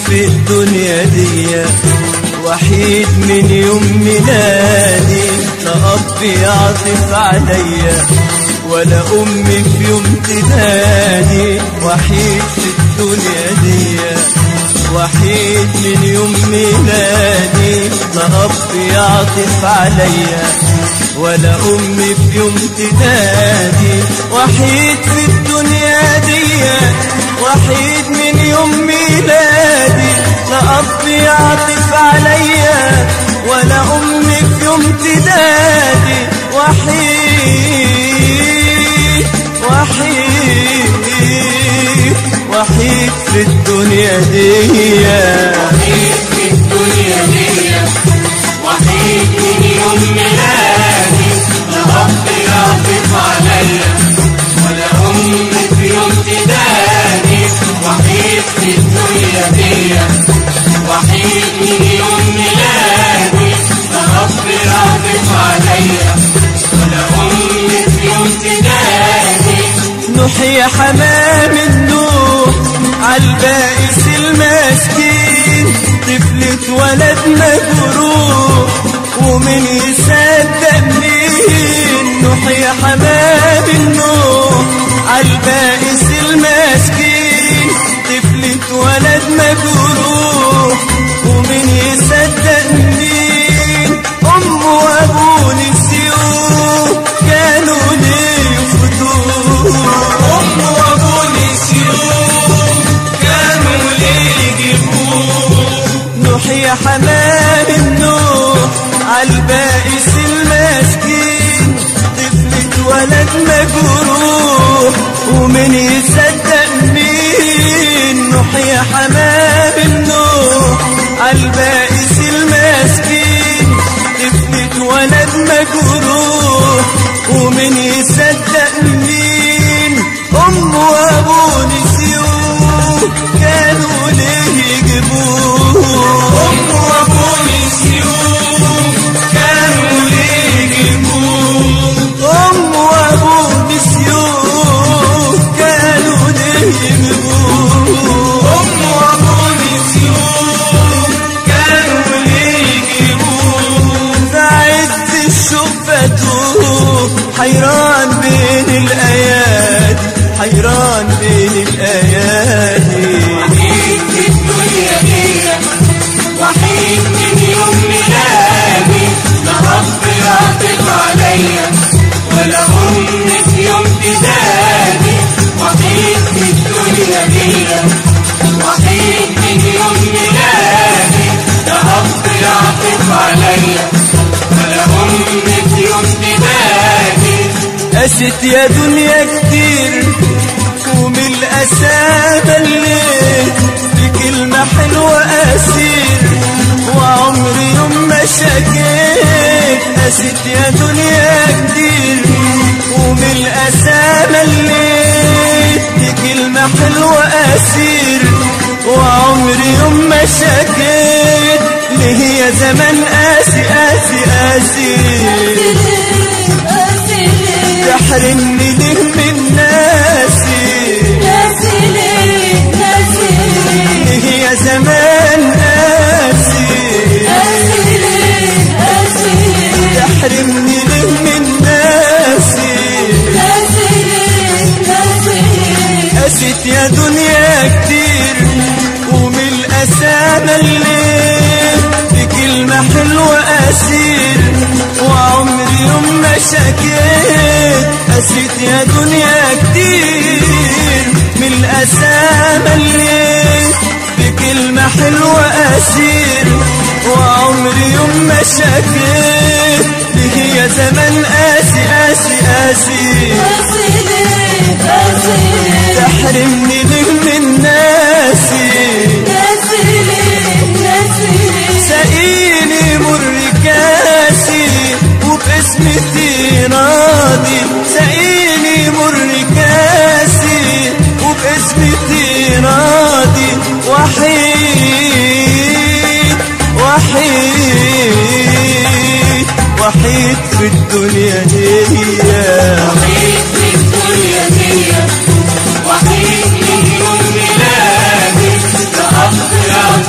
في الدنيا دي وحيد من يوم ميلادي لا أب يعطف عليا ولا أم في يوم تنادي وحيد في الدنيا دي وحيد من يوم ميلادي لا أب يعطف عليا ولا أم في يوم تنادي وحيد في الدنيا دي وحيد من يوم ميلادي لا أب يعطف عليا ولا أم في يوم تنادي وحيد وحيد وحيد في الدنيا دي وحيد في الدنيا دي وحيد من يوم ميلادي لا أب يعطف عليا ولا أم في يوم تداني وحيد في الدنيا دي وحيد من يوم ميلادي لا أب يعطف عليا ولا أم في يوم تداني نحيي حمام النوح عالبائس المسكين طفلة ولد مجروح ومن يصدق مين نحيي حمام النوح عالبائس المسكين طفلة ولد مجروح ومن يصدق مين أم وأبو نسيوه كانوا ليه فتوه أم وأبو نسيوه كانوا ليه يجيبوه نحيي حمام النوح عالبائس المسكين طفلة ولد مجروح ومن يصدق مين نحيي حمام النوح عالبائس المسكين طفلة ولد مجروح ومن يصدق مين أم وأبو نسيوه كانوا ليه يجيبوه أم وأبو نسيوه كانوا ليه يجيبوه أم وأبو نسيوه كانوا ليه يجيبوه أم وأبو نسيوه كانوا ليه يجيبوه في عز الشوق فتوه حيران بين الآيات حيران بين الآيات وحيد في الدنيا دي وحيد من يوم ميلادي لا رب يعطف عليا ولا أم في يوم تداني وحيد في الدنيا دي وحيد من يوم ميلادي لا رب يعطف عليا ولا أم في يوم تداني قست يا دنيا كتير ومن الأسى بليت بكلمة حلوة أسير وعمري يوم ما شكيت قست يا دنيا كتير ومن الأسى مليت بكلمة حلوة أسير وعمري يوم ما شكيت ليه يا زمان قاسي قاسي قاسي تحرمني ليه من ناسي ليه يا زمان قاسي تحرمني ليه من ناسي قست يا دنيا كتير ومن الأسى مليت بكلمة حلوة أسير وعمري يوم ما شكيت قست يا دنيا كتير من الأسى مليت بكلمة حلوة أسير وعمري يوم ما شكيت ليه يا زمان قاسي قاسي قاسي تحرمني ليه من ناسي سقيني مر كاسي وباسمتي راضي سقيني مر كاسي وباسمتي راضي وحيد وحيد وحيد في الدنيا دي وحيد في الدنيا دي وحيد من يوم ميلادي لا أب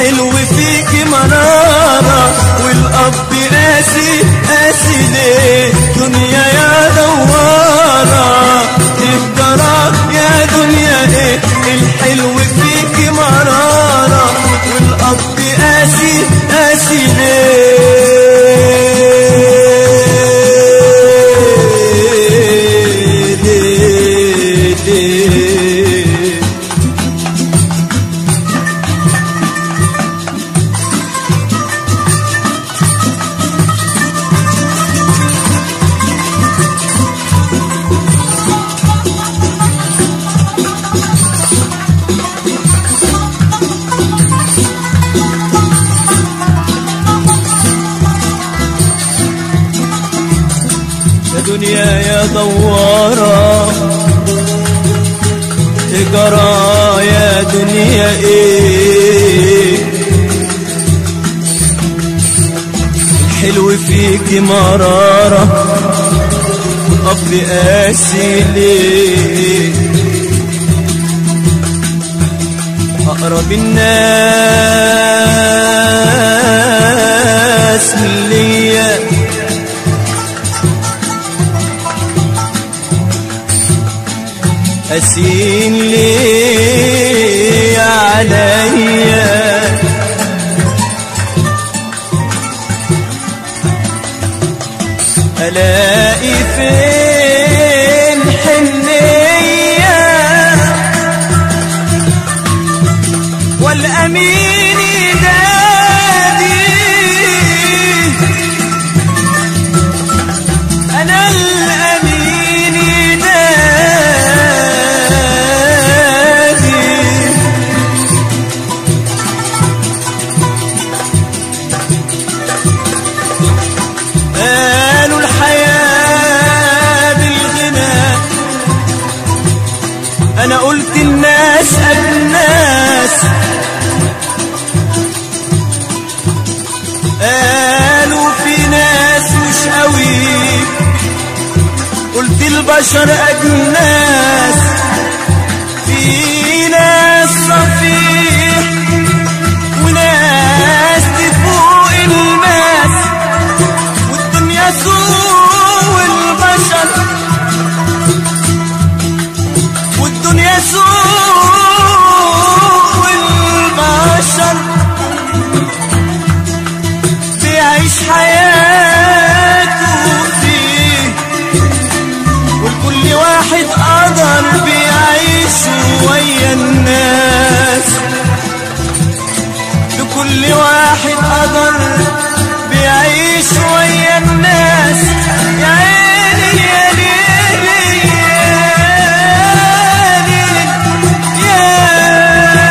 الحلو فيك مرارة والأب قاسي قاسي ليه دنيا يا دوارة تقدر يا دنيا ايه الحلو فيك مرارة والأب قاسي قاسي ليه ليه ليه يا دنيا يا دوارة تجرى يا دنيا ايه الحلو فيك مرارة أب قاسي ليه أقرب الناس ليا أسين لي عليا ألاقي فين حنية والأمين دادي أنا الأمين نادي قالوا الحياة بالغنى أنا قلت الناس الناس قالوا في ناس مش قوي قلت البشر أجناس في ناس صفيح وناس تفوق الناس والدنيا سوء والبشر والدنيا سوء والبشر بيعيش حياته فيه وكل واحد قدر بيعيش ويا الناس لكل واحد قدر بيعيش ويا الناس يا عيني يا ليلي يا ليل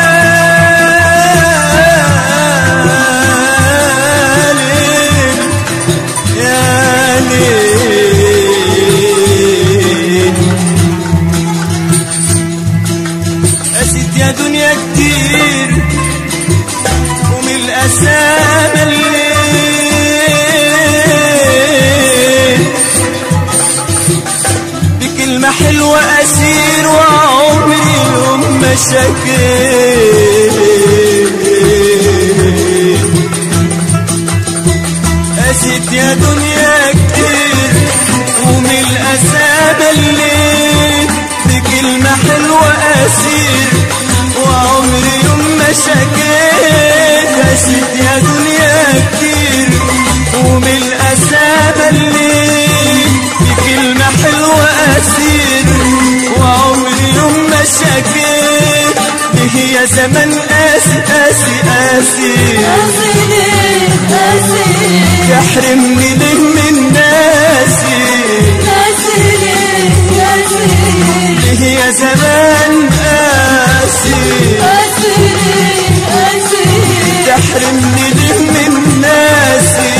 يا ليل يا ليل قست يا دنيا كتير ومن الأسامة الليل بكلمة حلوة أسير وعمري يوم ما شكيت قست يا دنيا كتير ومن الأسامة الليل بكلمة حلوة أسير وعمري يوم ما شكيت قست يا دنيا كتير ومن الأسامة الليل بكلمة حلوة أسير وعمري يوم ما شكيت ليه يا زمن قاسي قاسي قاسي يحرمني ليه من ناسي ليه يا زمان قاسي تحرمني ليه من ناسي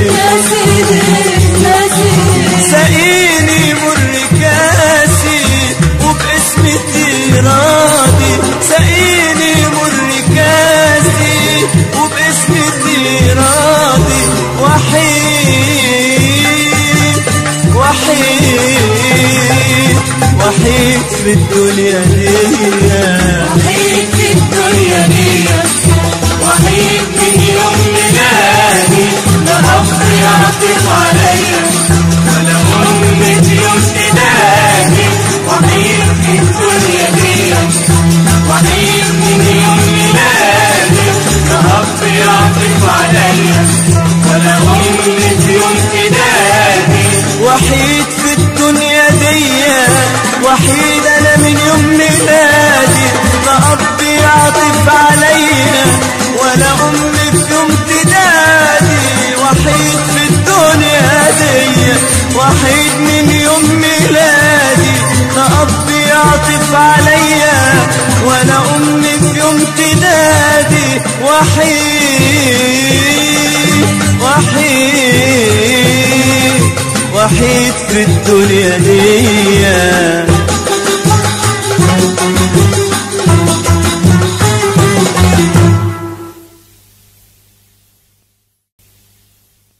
سقيني مر كاسي وباسمتي راضي سقيني مر كاسي وباسمتي راضي وحيد وحيد وحيد في الدنيا دي وحيد في الدنيا دي وحيد عليا ولا أم في يوم تنادي وحيد في الدنيا دي وحيد انا من يوم ميلادي لا اب يعطف عليا ولا ام في يوم تنادي وحيد في الدنيا دي وحيد من يوم ميلادي لا اب يعطف عليا ولا ام في يوم تنادي وحيد وحيد وحيد في الدنيا دي